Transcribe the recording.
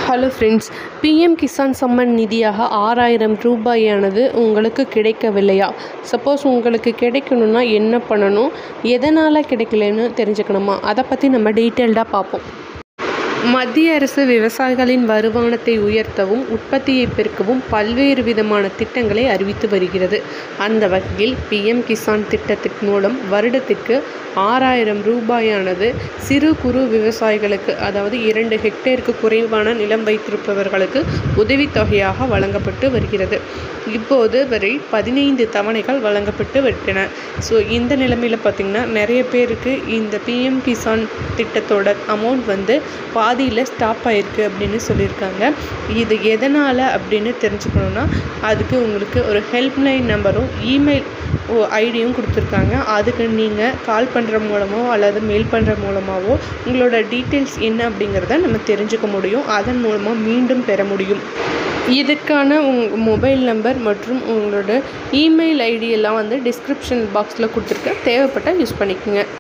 hello friends PM Kisan Samman நிதியாக ஆறாயிரம் ரூபாயானது உங்களுக்கு கிடைக்கவில்லையா சப்போஸ் உங்களுக்கு கிடைக்கணும்னா என்ன பண்ணணும் எதனால் கிடைக்கலன்னு தெரிஞ்சுக்கணுமா அதை பற்றி நம்ம டீட்டெயில்டாக பார்ப்போம் மத்திய அரசு விவசாயிகளின் வருமானத்தை உயர்த்தவும் உற்பத்தியை பெருக்கவும் பல்வேறு விதமான திட்டங்களை அறிவித்து வருகிறது அந்த வகையில் பிஎம் கிசான் திட்டத்தின் மூலம் வருடத்திற்கு ஆறாயிரம் ரூபாயானது சிறு குறு விவசாயிகளுக்கு அதாவது இரண்டு ஹெக்டேருக்கு குறைவான நிலம் வைத்திருப்பவர்களுக்கு உதவித்தொகையாக வழங்கப்பட்டு வருகிறது இப்போது வரை பதினைந்து தவணைகள் வழங்கப்பட்டு விட்டன ஸோ இந்த நிலைமையில் பார்த்திங்கன்னா நிறைய பேருக்கு இந்த பிஎம் கிசான் திட்டத்தோட அமௌண்ட் வந்து பாதியில் ஸ்டாப் ஆயிருக்கு அப்படின்னு சொல்லியிருக்காங்க இது எதனால் அப்படின்னு தெரிஞ்சுக்கணுன்னா அதுக்கு உங்களுக்கு ஒரு ஹெல்ப்லைன் நம்பரும் இமெயில் ஐடியும் கொடுத்துருக்காங்க அதுக்கு நீங்கள் கால் பண்ணுற மூலமோ அல்லது மெயில் பண்ணுற மூலமாகவோ உங்களோட டீட்டெயில்ஸ் என்ன அப்படிங்கிறத நம்ம தெரிஞ்சுக்க முடியும் அதன் மூலமாக மீண்டும் பெற முடியும் இதுக்கான உங் மொபைல் நம்பர் மற்றும் உங்களோட இமெயில் ஐடி எல்லாம் வந்து டிஸ்கிரிப்ஷன் பாக்ஸில் கொடுத்துருக்கேன் தேவைப்பட்டால் யூஸ் பண்ணிக்கோங்க